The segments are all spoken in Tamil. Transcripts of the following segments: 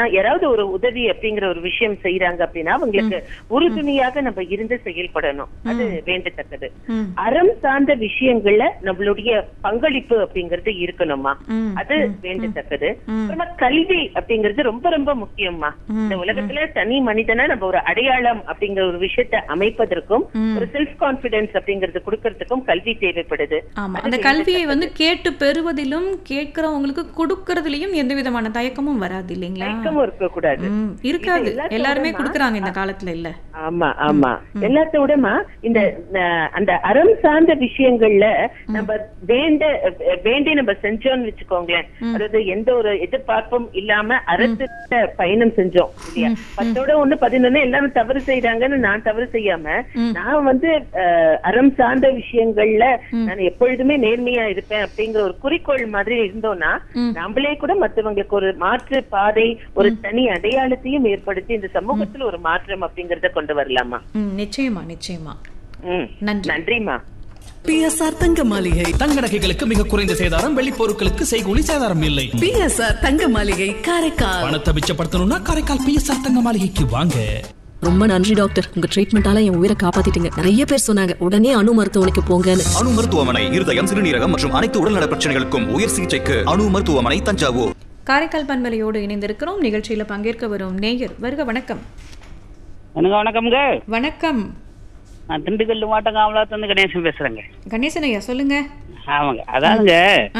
யாராவது ஒரு உதவி அப்படிங்கிற ஒரு விஷயம் செய்யறாங்க அப்படின்னா அவங்களுக்கு உறுதுணையாக நம்ம இருந்து செயல்படணும் அது வேண்டத்தக்கது ம். அறம் சார்ந்த விஷயங்கள்ல நம்மளுடைய பங்களிப்பு அப்படிங்கிறது இருக்கணுமா ம். அது வேண்டத்தக்கது அப்புறமா கல்வி அப்படிங்கிறது ரொம்ப ரொம்ப முக்கியமா இந்த உலகத்துல தனி மனிதனா நம்ம ஒரு அடையாளம் அப்படிங்கிற ஒரு விஷயத்தை அமைப்பதற்கும் ஒரு செல்ஃப் கான்பிடன்ஸ் அப்படிங்கறது கொடுக்கறதுக்கும் கல்வி தேவைப்படுது ஆமா அது அந்த கல்வியை வந்து கேட்டு பெறுவதிலும் கேட்கிறவங்களுக்கு கொடுக்கறதுலயும் எந்த விதமான தயக்கமும் வராது இல்லைங்களா தயக்கமும் இருக்க கூடாது ம், இருக்காது இது எல்லாத்தோட எல்லாருமே மா- கொடுக்கறாங்க இந்த காலத்துல இல்ல ஆமா ஆமா எல்லாத்தோடமா இந்த அஹ், அந்த அறம் சார்ந்த விஷயங்கள்ல நம்ம வேண்ட அஹ், வேண்டி நம்ம செஞ்சோம்னு வச்சுக்கோங்களேன் அதாவது எந்த ஒரு எதிர்பார்ப்பும் இல்லாம அறத்துல பயணம் செஞ்சோம் இல்லையா பத்தோட ஒண்ணு பதினொன்னு எல்லாரும் தவறு செய்யறாங்கன்னு நான் தவறு செய்யாம நான் வந்து அஹ், அறம் சார்ந்த விஷயங்கள்ல நான் எப்பொழுதுமே நேர்மையா இருப்பேன் அப்படிங்கிற ஒரு குறிக்கோள் மாதிரி இருந்தோம்னா நம்மளே கூட மத்தவங்களுக்கு ஒரு மாற்று பாதை ஒரு தனி அடையாளத்தையும் ஏற்படுத்தி இந்த சமூகத்துல ஒரு மாற்றம் அப்படிங்கறத கொண்டு வரலாமா ம், நிச்சயமா நிச்சயமா ம் நன்றி நன்றிமா பிஎஸ்ஆர் தங்க மாளிகை தங்க நகைகளுக்கு மிக குறைந்த சேதாரம் வெள்ளி பொருட்களுக்கு செய்கூலி சேதாரம் இல்லை பிஎஸ்ஆர் தங்க மாளிகை காரைக்கால் பணத்தை மிச்சப்படுத்தணும்னா காரைக்கால் பிஎஸ்ஆர் தங்க மாளிகைக்கு வாங்க ரொம்ப நன்றி டாக்டர் உங்க ட்ரீட்மெண்டால என் உயிரை காப்பாத்திட்டீங்க நிறைய பேர் சொன்னாங்க உடனே அணு மருத்துவமனைக்கு போங்கன்னு அணு மருத்துவமனை இருதயம் சிறுநீரகம் மற்றும் அனைத்து உடல்நல பிரச்சனைகளுக்கும் உயர் சிகிச்சைக்கு அணு மருத்துவமனை தஞ்சாவூர் காரைக்கால் பண்பலையோடு இணைந்திருக்கிறோம் நிகழ்ச்சியில பங்கேற்க வரும் நேயர் வருக வணக்கம் எனக்கு வணக்கம்ங்க வணக்கம் நான் திண்டுக்கல் மாட்டங்காமலாத்துலேருந்து கணேசன் பேசுறேங்க கணேசன் ஐயா சொல்லுங்க ஆமாங்க அதாவதுங்க ஆ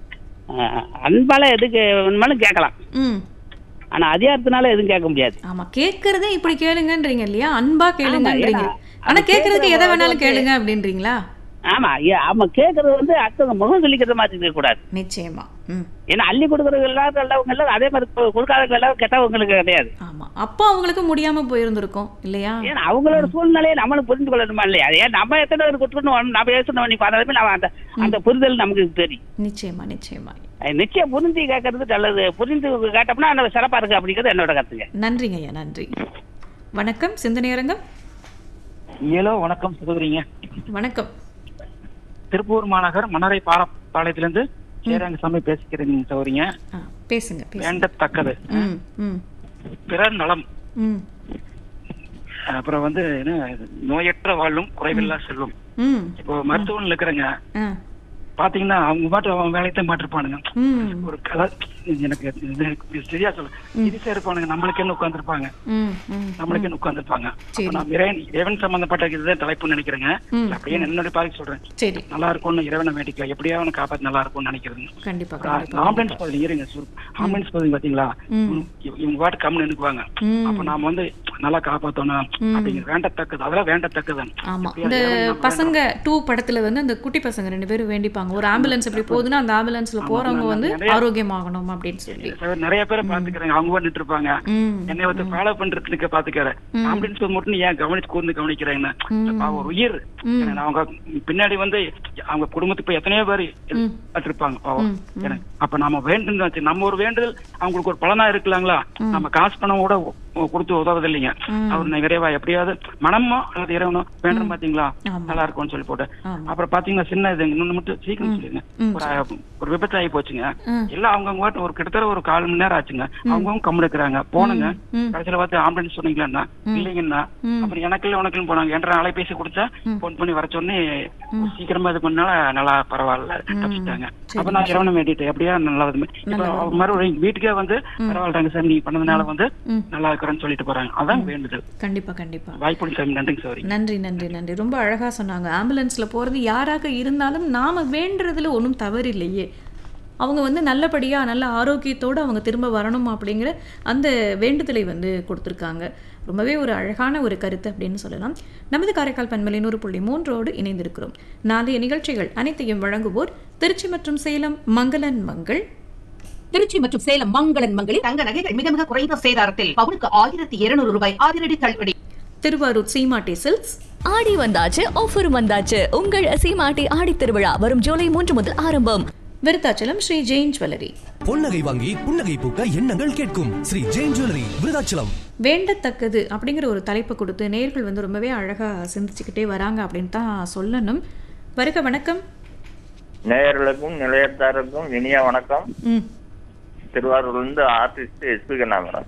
அஹ், அன்பால எதுக்கு வேணுமாலும் கேட்கலாம் ம் ஆனா அதிகாரத்தினால எதுவும் கேட்க முடியாது ஆமா கேக்குறதே இப்படி கேளுங்கன்றீங்க இல்லையா அன்பா கேளுங்கன்றீங்க ஏன்னா, ஆனா அது கேக்குறதுக்கு எதை கேக்குறது வேணாலும் வந்து- கேளுங்க அப்படின்றீங்களா ஆமா ஏ- ஆமா கேட்கறது வந்து அடுத்தவங்க முகம் சொல்லிக்கிறத மாதிரி இருக்க கூடாது நிச்சயமா ம் ஏன்னா அள்ளி கொடுக்கறது எல்லாரும் நல்லவங்க எல்லாம் அதே மாதிரி கொ- கொடுக்காதவங்க எல்லாம் கெட்டவங்களுக்கு கிடையாது ஆமா அப்போ அவங்களுக்கு முடியாம போயிருந்திருக்கும் இல்லையா ஏன்னா அவங்களோட சூழ்நிலையை நம்மளும் புரிந்து கொள்ளணுமா இல்லையா ஏன் நம்ம எத்தனை பேர் கொடுத்துருணும் நம்ம பேசணும் நீ பார்த்தாலுமே நம்ம அந்த அந்த புரிதல் நமக்கு தெரியும் நிச்சயமா நிச்சயமா அது நிச்சயம் புரிஞ்சு கேட்கறது நல்லது புரிந்து கேட்டோம்னா அந்த சிறப்பா இருக்கு அப்படிங்கிறது என்னோட கருத்துங்க நன்றிங்க ஐயா நன்றி வணக்கம் சிந்தனையரங்கம் ஏலோ வணக்கம் சகோதரிங்க வணக்கம் திருப்பூர் மாநகர் மணரை பாலப்பாளையத்திலிருந்து சேரங்கசாமி பேசிக்கிறேங்க சகோதரிங்க ஆ, பேசுங்க பேசுங்க வேண்டத்தக்கது ம் ம் பிறர் நலம் ம் அப்புறம் வந்து என்ன நோயற்ற வாழும் குறைவில்லா செல்வம் ம் இப்போ மருத்துவம் இருக்கிறேங்க ஆ பாத்தீங்கன்னா அவங்க பாட்டு அவங்க வேலையத்தான் மாட்டிருப்பானுங்க ம் ஒரு கலை எனக்கு இது சரியா சொல்ல இது இருப்பானுங்க நம்மளுக்கு என்ன உட்காந்துருப்பாங்க ம் ம் நம்மளுக்கு என்ன உட்காந்துருப்பாங்க சரி. நான் இறைவன் இறைவன் சம்பந்தப்பட்ட இதுதான் தலைப்புன்னு நினைக்கிறேங்க ம். அப்படியே என்னுடைய பாதி சொல்றேன் சரி நல்லா இருக்கும்னு இறைவனை வேண்டிக்கலாம் எப்படியா அவனை காப்பாத்தி நல்லா இருக்கும்னு நினைக்கிறேங்க கண்டிப்பா கண்டிப்பா ஆம்புலன்ஸ் பதில் இருங்க ஆம்புலன்ஸ் பதில் பாத்தீங்களா ம். இவ- இவங்க பாட்டு கம்னு நினைக்குவாங்க ம். அப்ப நாம வந்து நல்லா காப்பாத்தணும் அப்படிங்கிற வேண்டத்தக்கது அதெல்லாம் வேண்டத்தக்கது ஆமா எப்படியா இந்த இறைவன் நம்ம பசங்க டூ படத்துல வந்து அந்த குட்டி பசங்க ரெண்டு பேரும் வேண்டிப்பாங்க ஒரு ஆம்புலன்ஸ் அப்படி போகுதுன்னா அந்த ஆம்புலன்ஸ்ல போறவங்க வந்து நிறைய- ஆரோக்கியமாகணும் அப்படின்னு சொல்லி வேண்டாம். நிறைய பேரை பாத்துக்கிறேங்க அவங்க வந்துட்டு இருப்பாங்க ம் என்னை வந்து ஃபாலோ பண்றதுக்கு பாத்துக்கிறேன் ஆம்புலன்ஸ் மட்டும் நீ ஏன் கவனிச்சு கூர்ந்து கவனிக்கிறேன்னு இல்லப்பா, ஒரு உயிர் ஏன்னா, அவங்க பின்னாடி வந்து அவங்க குடும்பத்துக்கு போய் எத்தனையோ பேர் இருப்பாங்க பாவம் எனக்கு அப்ப நாம வேண்டுன்னு வச்சு நம்ம ஒரு வேண்டுதல் அவங்களுக்கு ஒரு பலனா இருக்கலாங்களா நம்ம காசு பணம் கூட உ- கொடுத்து உதவுது இல்லைங்க அவர் நான் விரைவா எப்படியாவது மனமோ அல்லது இறைவனோ வேண்டும் பாத்தீங்களா ஆமா. நல்லா இருக்கும்னு சொல்லி போட்டு ஆமா. அப்புறம் பாத்தீங்கன்னா சின்ன இது இன்னொன்னு மட்டும் சீக்கிரம் சொல்லுங்க ஒரு அஹ், ஒரு விபத்து ஆகி போச்சுங்க எல்லாம் அவங்க பாட்டு ஒரு கிட்டத்தட்ட ஒரு கால் மணி நேரம் ஆச்சுங்க அவங்கவுங்க கம்மி இருக்கிறாங்க போனுங்க கடைசியில பார்த்து ஆம்புலன்ஸ் சொன்னீங்களா இல்லைங்கண்ணா அப்புறம் எனக்கு இல்ல உனக்கு போனாங்க என்ற அலைபேசி கொடுத்தா போன் பண்ணி வர சொன்னே சீக்கிரமா இது பண்ணால நல்லா பரவாயில்ல தப்பிச்சிட்டாங்க அப்ப நான் இறைவனை வேண்டிட்டேன் எப்படியா நல்லா இது மாதிரி. இப்ப அவங்க மறுபடியும் வீட்டுக்கே வந்து பரவாயில்லைங்க சார் நீ பண்ணதுனால வந்து நல்லா இருக்கிறேன்னு சொல்லிட்டு போறாங்க அதான் வேண்டுதல் கண்டிப்பா கண்டிப்பா வாய்ப்பு சாமி நன்றிங்க சார் நன்றி நன்றி நன்றி ரொம்ப அழகா சொன்னாங்க ஆம்புலன்ஸ்ல போறது யாராக இருந்தாலும் நாம வேண்டுறதுல ஒன்றும் தவறு இல்லையே அவங்க வந்து நல்லபடியா நல்ல ஆரோக்கியத்தோட அவங்க திரும்ப வரணும் அப்படிங்கிற அந்த வேண்டுதலை வந்து கொடுத்துருக்காங்க ரொம்பவே ஒரு அழகான ஒரு கருத்து அப்படின்னு சொல்லலாம் நமது காரைக்கால் பண்பலை நூறு புள்ளி மூன்றோடு இணைந்திருக்கிறோம் நாளைய நிகழ்ச்சிகள் அனைத்தையும் வழங்குவோர் திருச்சி மற்றும் சேலம் மங்களன் மங்கள் திருச்சி மற்றும் சேலம் மங்களன் மங்களில் தங்க நகைகள் மிக மிக குறைந்த சேதாரத்தில் பவுனுக்கு ஆயிரத்தி இருநூறு ரூபாய் அதிரடி தள்ளுபடி திருவாரூர் சீமாட்டி சில்க்ஸ் ஆடி வந்தாச்சு ஆஃபர் வந்தாச்சு உங்கள் சீமாட்டி ஆடி திருவிழா வரும் ஜூலை மூன்று முதல் ஆரம்பம் விருத்தாச்சலம் ஸ்ரீ ஜெயின் ஜுவல்லரி பொன்னகை வாங்கி புன்னகை பூக்க எண்ணங்கள் கேட்கும் ஸ்ரீ ஜெயின் ஜுவல்லரி விருதாச்சலம் வேண்டத்தக்கது அப்படிங்கிற ஒரு தலைப்பை கொடுத்து நேர்கள் வந்து ரொம்பவே அழகாக சிந்திச்சுக்கிட்டே வராங்க அப்படின்னு தான் சொல்லணும் வருக வணக்கம் நேயர்களுக்கும் நிலையத்தாருக்கும் இனிய வணக்கம் ம் திருவாரூர்லேருந்து ஆர்டிஸ்ட் எஸ்பி கண்ணா மேடம்